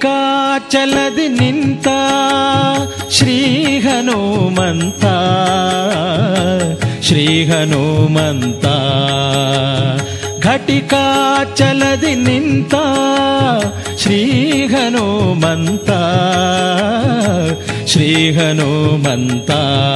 ಘಟಿಕಾಚಲದಿ ನಿಂತ ಶ್ರೀ ಹನುಮಂತ ಶ್ರೀ ಹನುಮಂತ ಘಟಿಕಾಚಲದಿ ನಿಂತ ಶ್ರೀ ಹನುಮಂತ ಶ್ರೀ ಹನುಮಂತ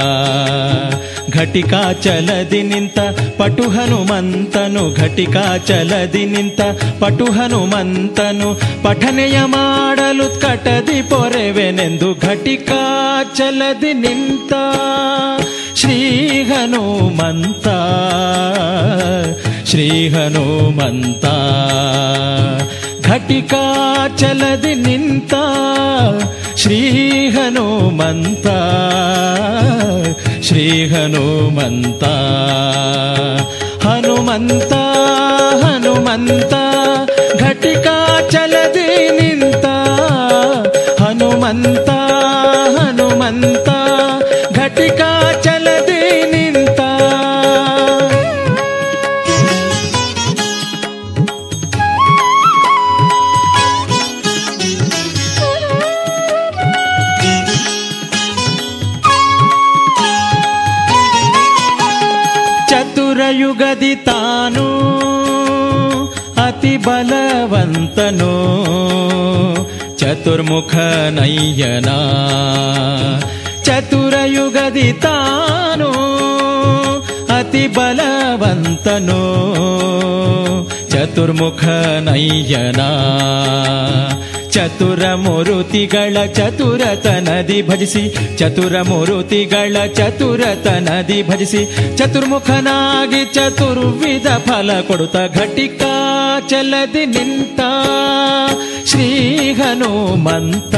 ಘಟಿಕಾಚಲದಿ ನಿಂತ ಪಟು ಹನುಮಂತನು ಘಟಿಕಾಚಲದಿ ನಿಂತ ಪಟು ಹನುಮಂತನು ಪಠನೆಯ ಮಾಡಲು ಕಟದಿ ಪೊರೆವೆನೆಂದು ಘಟಿಕಾಚಲದಿ ನಿಂತ ಶ್ರೀ ಹನುಮಂತ ಶ್ರೀ ಹನುಮಂತ ಘಟಿಕಾಚಲದಿ ನಿಂತ ಶ್ರೀ ಹನುಮಂತ ಶ್ರೀ ಹನುಮಂತ ಹನುಮಂತ ಹನುಮಂತ ಘಟಿಕಾಚಲದಿ ನಿಂತ ಹನುಮಂತ ಹನುಮಂತ ಘಟಿಕಾಚಲದಿ ನಿಂತ ಚತುರಯುಗದಿ ತಾನು ಅತಿ ಬಲವಂತನು ಚತುರ್ಮುಖ ನಯ್ಯನ ಚತುರಯುಗದಿ ತಾನು ಅತಿ ಬಲವಂತನು ಚತುರ್ಮುಖ ನಯ್ಯನ ಚತುರ ಮೂರುತಿಗಳ ಚತುರತನದಿ ಭಜಿಸಿ ಚತುರ ಮೂರುತಿಗಳ ಚತುರತನದಿ ಭಜಿಸಿ ಚತುರ್ಮುಖನಾಗಿ ಚತುರ್ವಿಧ ಫಲ ಕೊಡುತ್ತ ಘಟಿಕಾ ಚಲದಿ ನಿಂತ ಶ್ರೀ ಹನುಮಂತ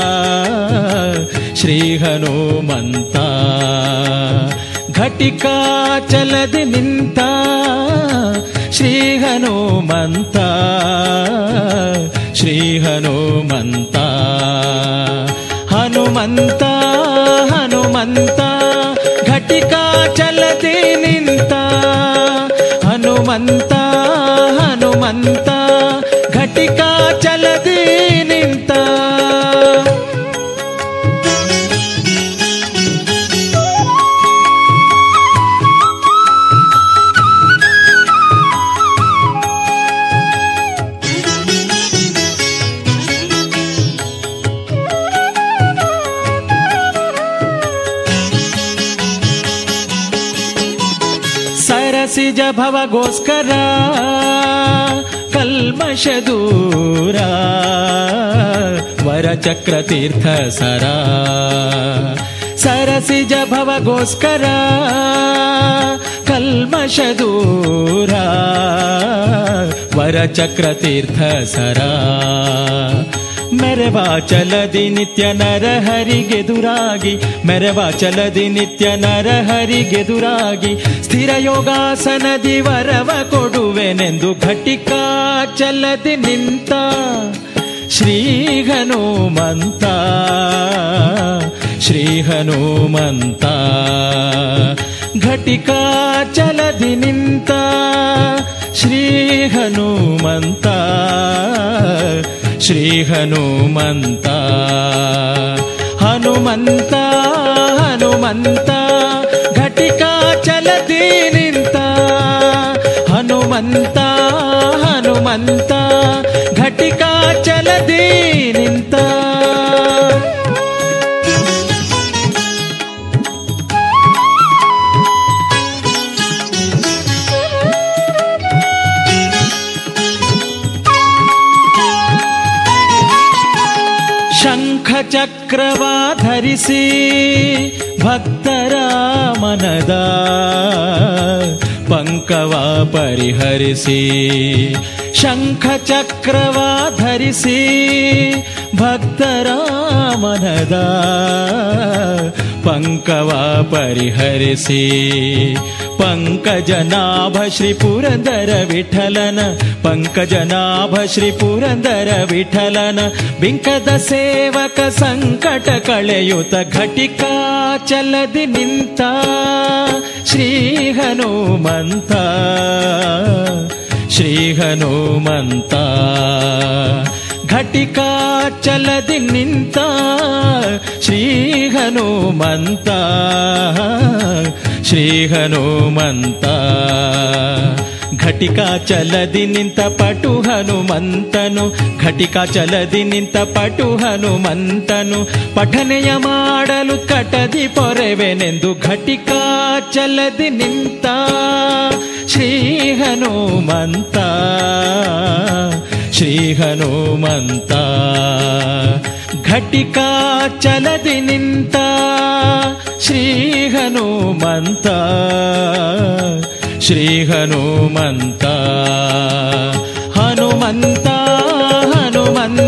ಶ್ರೀ ಹನುಮಂತ ಘಟಿಕಾ ಚಲದಿ ನಿಂತ ಶ್ರೀ ಹನುಮಂತ ಶ್ರೀ ಹನುಮಂತ ಹನುಮಂತ ಹನುಮಂತ ಘಟಿಕಾ ಚಲದಿ ನಿಂತ ಹನುಮಂತ ಹನುಮಂತ ಘಟಿಕಾ ಚಲದಿ ನಿಂತ ಸರಸಿಜ ಭವಗೋಸ್ಕರ ಕಲ್ಮಶ ದೂರ ವರಚಕ್ರ ತೀರ್ಥ ಸರ ಸರಸಿಜ ಭವಗೋಸ್ಕರ ಕಲ್ಮಶ ದೂರ ವರಚಕ್ರ ತೀರ್ಥ ಸರ ಮೆರವಾ ಚಲದಿ ನಿತ್ಯ ನರಹರಿಗೆದುರಾಗಿ ಮೆರವಾ ಚಲದಿ ನಿತ್ಯ ನರಹರಿಗೆದುರಾಗಿ ಸ್ಥಿರ ಯೋಗಾಸನದಿ ವರವ ಕೊಡುವೆನೆಂದು ಘಟಿಕಾ ಚಲದಿ ನಿಂತ ಶ್ರೀ ಹನುಮಂತ ಶ್ರೀ ಹನುಮಂತ ಘಟಿಕಾ ಚಲದಿ ನಿಂತ ಶ್ರೀ ಹನುಮಂತ ಶ್ರೀ ಹನುಮಂತ ಹನುಮಂತ ಹನುಮಂತ ಘಟಿಕಾ ಚಲದಿ ನಿಂತ ಹನುಮಂತ ಹನುಮಂತ ಘಟಿಕಾ ಚಲದಿ ನಿಂತ ಶಂಖ ಚಕ್ರವ ಧರಿಸಿ ಭಕ್ತರ ಮನದ ಪಂಕವ ಪರಿಹರಿಸಿ ಶಂಖ ಚಕ್ರವ ಧರಿಸಿ ಭಕ್ತರ ಮನದ ಪಂಕವ ಪರಿಹರಿಸಿ ಪಂಕಜನಾಭ ಶ್ರೀ ಪುರಂದರ ವಿಠಲನ ಪಂಕಜನಾಭ ಶ್ರೀ ಪುರಂದರ ವಿಠಲನ ಬಿಂಕದ ಸೇವಕ ಸಂಕಟ ಕಳೆಯುತ ಘಟಿಕಾ ಚಲದಿ ನಿಂತ ಶ್ರೀ ಹನುಮಂತ ಶ್ರೀ ಹನುಮಂತ ಘಟಿಕಾ ಚಲದಿ ನಿಂತ ಶ್ರೀ ಹನುಮಂತ ಶ್ರೀ ಹನುಮಂತ ಘಟಿಕಾ ಚಲದಿ ನಿಂತ ಪಟು ಹನುಮಂತನು ಘಟಿಕಾ ಚಲದಿ ನಿಂತ ಪಟು ಹನುಮಂತನು ಪಠನೆಯ ಮಾಡಲು ಕಟದಿ ಪೊರೆವೆನೆಂದು ಘಟಿಕಾ ಚಲದಿ ನಿಂತ ಶ್ರೀ ಹನುಮಂತ ಶ್ರೀ ಹನುಮಂತ ಘಟಿಕಾ ಚಲದಿ ನಿಂತ ಶ್ರೀ ಹನುಮಂತ ಶ್ರೀ ಹನುಮಂತ ಹನುಮಂತ ಹನುಮಂತ